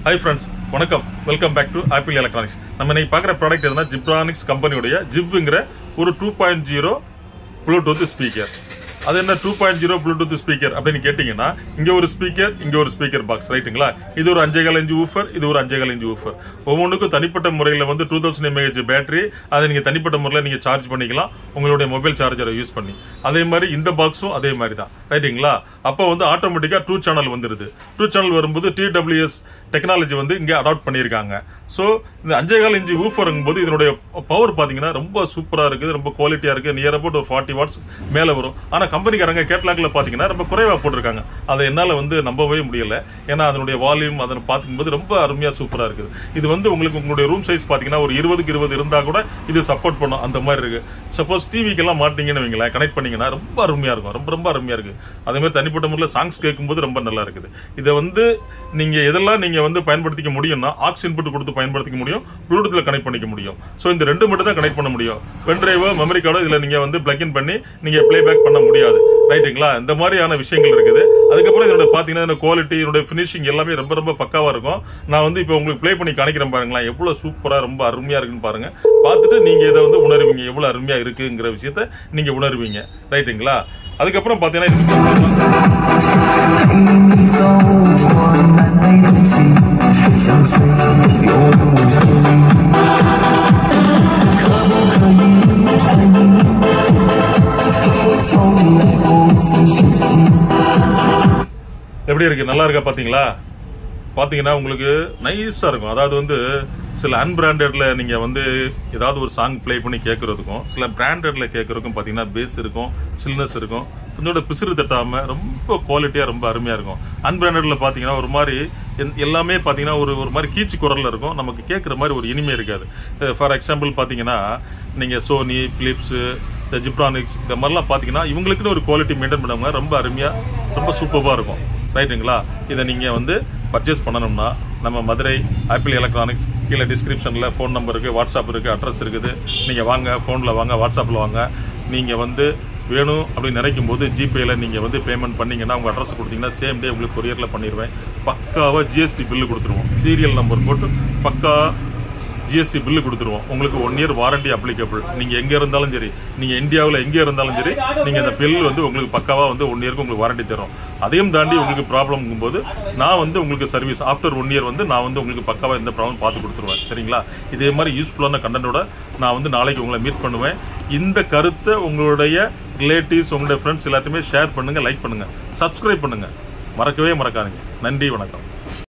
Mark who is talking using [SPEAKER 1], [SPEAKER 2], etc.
[SPEAKER 1] high friends வணக்கம் welcome back to Apple electronics நம்ம இன்னைக்கு பார்க்குற ப்ராடக்ட் எதுனா ஜிப்ரானிக்ஸ் கம்பெனியுடைய ஜிப்ங்கிற ஒரு two point zero Bluetooth speaker அது என்ன two point zero Bluetooth speaker அப்படின்னு கேட்டிங்கன்னா இங்க ஒரு ஸ்பீக்கர் இங்க ஒரு ஸ்பீக்கர் பாக்ஸ் ரைட்டுங்களா இது ஒரு அஞ்சேகால் இன்ச்சு ஊஃபர் இது ஒரு அஞ்சேகால் இன்ச்சு ஊஃபர் ஒவ்வொன்றுக்கும் தனிப்பட்ட முறையில் வந்து டூ தௌசண்ட் எம்ஏஹெச் பேட்டரி அதை நீங்க தனிப்பட்ட முறையில் நீங்க சார்ஜ் பண்ணிக்கலாம் உங்களுடைய மொபைல் சார்ஜரை யூஸ் பண்ணி அதே மாதிரி இந்த பாக்ஸும் அதே மாதிரி தான் ரைட்டுங்களா அப்போ வந்து ஆட்டோமேட்டிக்கா டூ சேனல் வந்துருது டூ சேனல் வரும்போது டிடபிள்யூஎஸ் டெக்னாலஜி வந்து இங்க அடாப்ட் பண்ணியிருக்காங்க சோ இந்த அஞ்சேகால் இன்ச்சு ஊஃபருங்கும் போது இதனுடைய பவர் பாத்தீங்கன்னா ரொம்ப சூப்பரா இருக்குது ரொம்ப குவாலிட்டியா இருக்கு நியர் அபவுட் ஒரு ஃபார்ட்டி வாட்ஸ் மேல வரும் ஆனா கம்பெனிக்காரங்க கேட்லாக்ல பாத்தீங்கன்னா ரொம்ப குறைவா போட்டிருக்காங்க அதை என்னால வந்து நம்பவே முடியல ஏன்னா அதனுடைய வால்யூம் அதை பார்க்கும்போது ரொம்ப அருமையா சூப்பரா இருக்குது இது வந்து உங்களுக்கு உங்களுடைய ரூம் சைஸ் பாத்தீங்கன்னா ஒரு இருபதுக்கு இருபது இருந்தா கூட இது சப்போர்ட் பண்ணும் அந்த மாதிரி இருக்கு சப்போஸ் டிவிக்கு எல்லாம் மாட்டீங்கன்னு வைங்களேன் கனெக்ட் பண்ணீங்கன்னா ரொம்ப அருமையா இருக்கும் ரொம்ப ரொம்ப அருமையா இருக்கு அதே மாதிரி தனிப்பட்ட முறையில் சாங்ஸ் கேட்கும்போது ரொம்ப நல்லா இருக்குது இதை வந்து நீங்க எதெல்லாம் நீங்க வந்து பயன்படுத்திக்க முடியும்னா ஆக்ஸ் இன்புட் கொடுத்து பயன்படுத்திக்க முடியும் ப்ளூடூத்ல கனெக்ட் பண்ணிக்க முடியும் சோ இந்த ரெண்டு மட்டும் தான் கனெக்ட் பண்ண முடியும் பென் டிரைவோ மெமரி கார்டோ இதுல நீங்க வந்து பிளக் இன் பண்ணி நீங்க ப்ளே பேக் பண்ண முடியாது ரைட்டுங்களா இந்த மாதிரியான விஷயங்கள் இருக்குது அதுக்கப்புறம் இதோட பாத்தீங்கன்னா இந்த குவாலிட்டி இதோட பினிஷிங் எல்லாமே ரொம்ப ரொம்ப பக்காவா இருக்கும் நான் வந்து இப்போ உங்களுக்கு ப்ளே பண்ணி காணிக்கிறேன் பாருங்களேன் எவ்வளவு சூப்பரா ரொம்ப அருமையா இருக்குன்னு பாருங்க பார்த்துட்டு நீங்க இதை வந்து உணர்வீங்க எவ்வளவு அருமையா இருக்குங்கிற விஷயத்த நீங்க உணர்வீங்க ரைட்டுங்களா அதுக்கப்புறம் பாத்தீங்கன்னா இது
[SPEAKER 2] 走过南北东西，相随有不能。可不可以爱你？从来不曾休息。
[SPEAKER 1] எப்படி இருக்கு நல்லா இருக்கா பாத்தீங்களா பாத்தீங்கன்னா உங்களுக்கு நைஸா இருக்கும் அதாவது வந்து சில அன்பிராண்டட்ல நீங்க வந்து ஏதாவது ஒரு சாங் ப்ளே பண்ணி கேட்கறதுக்கும் சில பிராண்டட்ல கேட்கறதுக்கும் பாத்தீங்கன்னா பேஸ் இருக்கும் சில்னஸ் இருக்கும் கொஞ்சோட பிசிறு தட்டாம ரொம்ப குவாலிட்டியா ரொம்ப அருமையா இருக்கும் அன்பிராண்டட்ல பாத்தீங்கன்னா ஒரு மாதிரி எந்த- எல்லாமே பாத்தீங்கன்னா ஒரு ஒரு மாதிரி கீச்சு குரல்ல இருக்கும் நமக்கு கேட்குற மாதிரி ஒரு இனிமை இருக்காது ஃபார் எக்ஸாம்பிள் பாத்தீங்கன்னா நீங்க சோனி பிலிப்ஸ் இந்த ஜிப்ரானிக்ஸ் இந்த மாதிரிலாம் பாத்தீங்கன்னா இவங்களுக்குன்னு ஒரு குவாலிட்டி மெயின்டைன் பண்ணவங்க ரொம்ப அருமையா ரொம்ப சூப்பராக இருக்கும் ரைட்டுங்களா இதை நீங்க வந்து பர்ச்சேஸ் பண்ணணும்னா நம்ம மதுரை ஆப்பிள் எலக்ட்ரானிக்ஸ் கீழே டிஸ்கிரிப்ஷன்ல ஃபோன் நம்பர் இருக்கு வாட்ஸ்அப் இருக்கு அட்ரஸ் இருக்குது நீங்க வாங்க ஃபோனில் வாங்க வாட்ஸ்அப்பில் வாங்க நீங்க வந்து வேணும் அப்படின்னு நினைக்கும் போது ஜிபேல நீங்க வந்து பேமெண்ட் பண்ணீங்கன்னா உங்க அட்ரஸ் கொடுத்தீங்கன்னா சேம் டே உங்களுக்கு கொரியர்ல பண்ணிடுவேன் பக்காவா ஜிஎஸ்டி பில்லு கொடுத்துருவோம் சீரியல் நம்பர் போட்டு பக்கா ஜிஎஸ்டி பில்லு கொடுத்துருவோம் உங்களுக்கு ஒன் இயர் வாரண்டி அப்ளிகபிள் நீங்க எங்க இருந்தாலும் சரி நீங்க இந்தியாவில் எங்க இருந்தாலும் சரி நீங்க அந்த பில் வந்து உங்களுக்கு பக்காவா வந்து ஒன் இயருக்கு உங்களுக்கு வாரண்டி தரும் அதையும் தாண்டி உங்களுக்கு ப்ராப்ளம் போது நான் வந்து உங்களுக்கு சர்வீஸ் ஆஃப்டர் ஒன் இயர் வந்து நான் வந்து உங்களுக்கு பக்காவா எந்த ப்ராப்ளம் பார்த்து கொடுத்துருவேன் சரிங்களா இதே மாதிரி யூஸ்ஃபுல்லான கண்டென்ட்டோட நான் வந்து நாளைக்கு உங்களை மீட் பண்ணுவேன் இந்த கருத்தை உங்களுடைய ரிலேட்டிவ்ஸ் உங்களுடைய ஃப்ரெண்ட்ஸ் எல்லாத்தையுமே ஷேர் பண்ணுங்க லைக் பண்ணுங்க சப்ஸ்கிரைப் பண்ணுங்க மறக்கவே மறக்காதீங்க நன்றி வணக்கம்